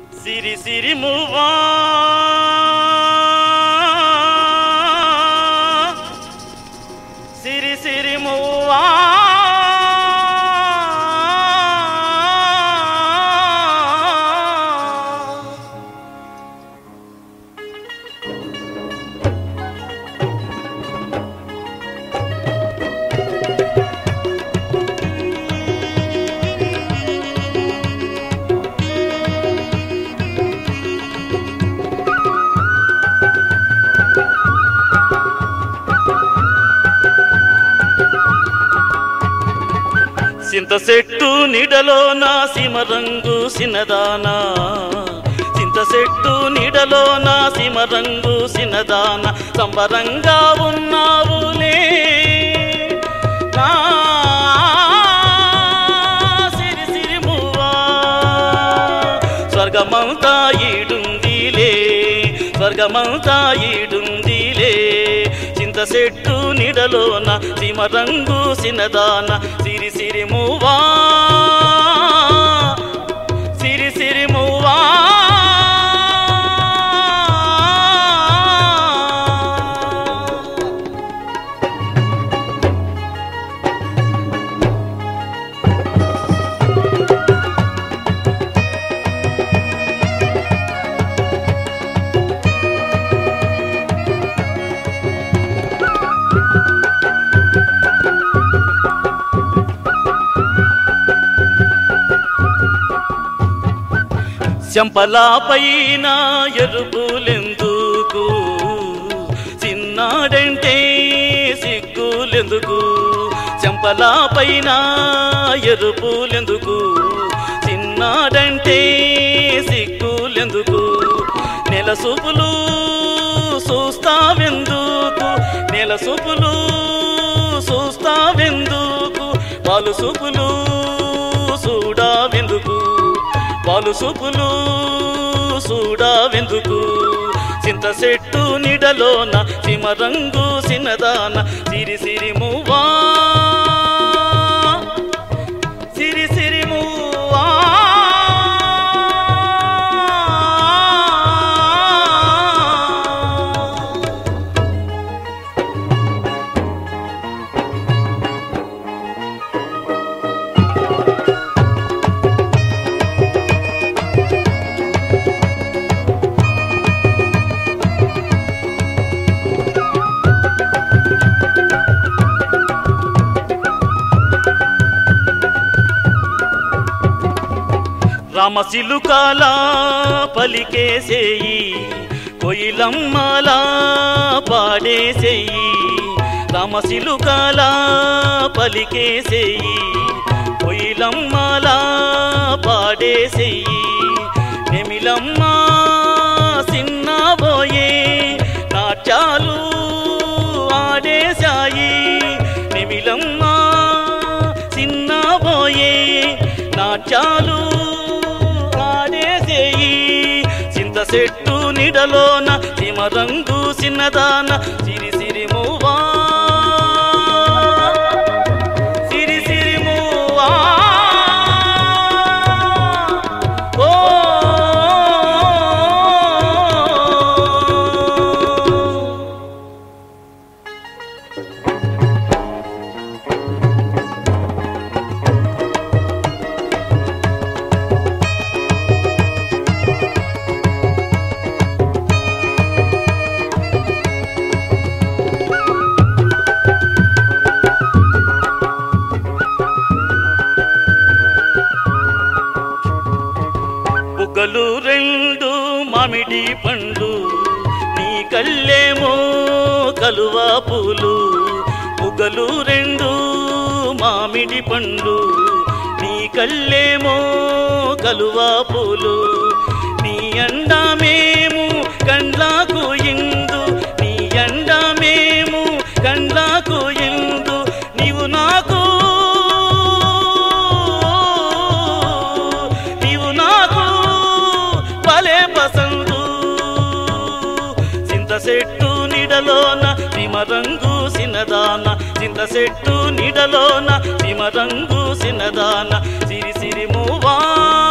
సిరి సిరి మువ్వా సిరి సిరి మువ్వా చింత చెట్టు నీడలో నా సీమ రంగు సినదానా చింత చెట్టు నీడలో నా సీమ రంగు సినదాన సంబరంగా ఉన్నావులే నా సిరి సిరి మువ్వా స్వర్గమంతా ఈడుందిలే స్వర్గమంతా ఈడుందిలే చింత చెట్టు నీడలోన సీమ రంగు సినదాన సిరి సిరి మువ్వా సిరి సిరి మువ్వా చెంపలా పైన ఎరుపులెందుకు చిన్నాడంటే సిగ్గులెందుకు చెంపలా పైన ఎరుపులెందుకు చిన్నాడంటే సిగ్గులెందుకు నెల సూపులు చూస్తావెందుకు నెల సూపులు చూస్తావెందుకు పాలు సూపులు చూడావెందుకు పాలు సూపులు చూడావెందుకు చింత చెట్టు నిడలోన సిమ రంగు సినదాన సిరి సిరి మువ్వా సిరి సిరి మువ్వా రామశిలుకాల పలికేసేయి కొయిలమ్మల పాడేసేయి రామశిలుకాల పలికేసేయి కొయిలమ్మల పాడేసేయి నెమిలమ్మ సిన్నబోయే నాట్యాలు ఆడేశాయి నెమిలమ్మ చిన్నబోయే నాట్యాలు ఆడేసేయి చింత చెట్టు నిడలోన సిమ రంగు సిన్నదాన సిరి సిరి మువ్వా సిరి సిరి మువ్వా ఓ బుగ్గలు రెండు మామిడి పండ్లు నీ కళ్ళేమో కలువ పూలు బుగ్గలు రెండు మామిడి పండ్లు నీ కళ్ళేమో కలువ పూలు నీ అండమేము కండ్లకు ఇందు నీ అండమేము కండ్లకు ఇందు నీవు నాకు నీవు నాకు భలే పసందు చింత చెట్టు నిడలోన సిమ రంగు సినదాన చింత చెట్టు నిడలోన సిమ రంగు సినదాన సిరి సిరి మువ్వా